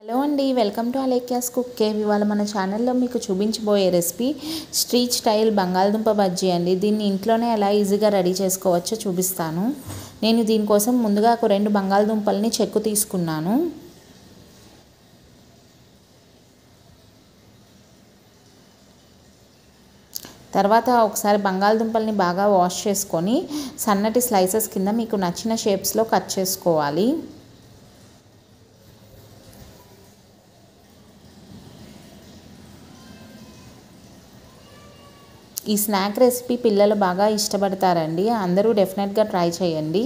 hello అండి welcome to Alekhya's cook cave ఇవాళ మన ఛానల్లో మీకు చూపించబోయే రెసిపీ స్ట్రీట్ స్టైల్ బంగాళదుంప బజ్జీ అండి దీన్ని ఇంట్లోనే ఎలా ఈజీగా రెడీ చేసుకోవచ్చో చూపిస్తాను నేను దీనికోసం ముందుగా ఒక రెండు బంగాళదుంపల్ని చెక్కు తీసుకున్నాను తర్వాత ఒకసారి బంగాళదుంపల్ని బాగా వాష్ చేసుకొని సన్నటి స్లైసెస్ కింద మీకు నచ్చిన షేప్స్లో కట్ చేసుకోవాలి ఈ స్నాక్ రెసిపీ పిల్లలు బాగా ఇష్టపడతారండి అందరూ డెఫినెట్గా ట్రై చేయండి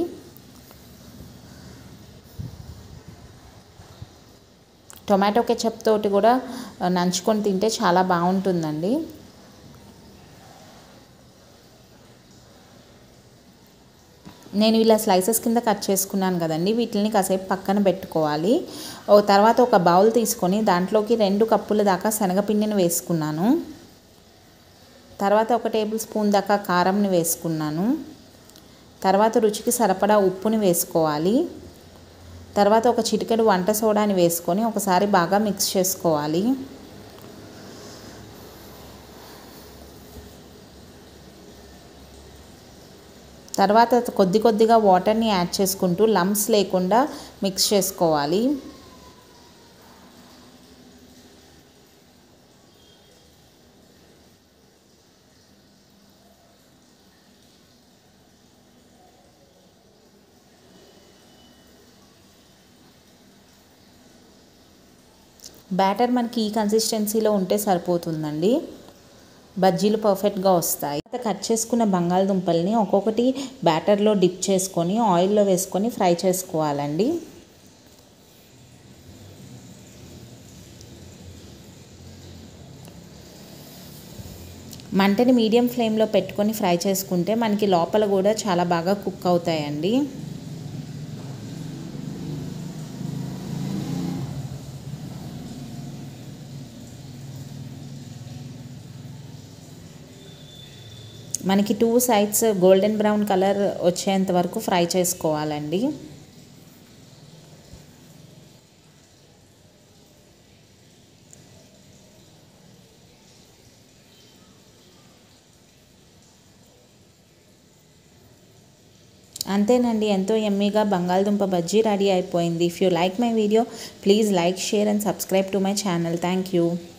టొమాటో కెచప్ తోటి కూడా నంచుకొని తింటే చాలా బాగుంటుందండి నేను ఇలా స్లైసెస్ కింద కట్ చేసుకున్నాను కదండి వీటిని కాసేపు పక్కన పెట్టుకోవాలి ఓ తర్వాత ఒక బౌల్ తీసుకొని దాంట్లోకి రెండు కప్పుల దాకా శనగపిండిని వేసుకున్నాను తర్వాత ఒక టేబుల్ స్పూన్ దాకా కారంని వేసుకున్నాను తర్వాత రుచికి సరిపడా ఉప్పుని వేసుకోవాలి తర్వాత ఒక చిటికెడు వంట సోడాని వేసుకొని ఒకసారి బాగా మిక్స్ చేసుకోవాలి తర్వాత కొద్ది కొద్దిగా వాటర్ని యాడ్ చేసుకుంటూ లంప్స్ లేకుండా మిక్స్ చేసుకోవాలి బ్యాటర్ మనకి ఈ కన్సిస్టెన్సీలో ఉంటే సరిపోతుందండి బజ్జీలు పర్ఫెక్ట్గా వస్తాయి తర్వాత కట్ చేసుకున్న బంగాళదుంపల్ని ఒక్కొక్కటి బ్యాటర్లో డిప్ చేసుకొని ఆయిల్లో వేసుకొని ఫ్రై చేసుకోవాలండి మంటని మీడియం ఫ్లేమ్లో పెట్టుకొని ఫ్రై చేసుకుంటే మనకి లోపల కూడా చాలా బాగా కుక్ అవుతాయండి మనకి two sides golden brown colour వచ్చేంత వరకు ఫ్రై చేసుకోవాలండి అంతేనండి ఎంతో ఎమ్మీగా బంగాళదుంప బజ్జీ రెడీ అయిపోయింది if you like my video please like share and subscribe to my channel thank you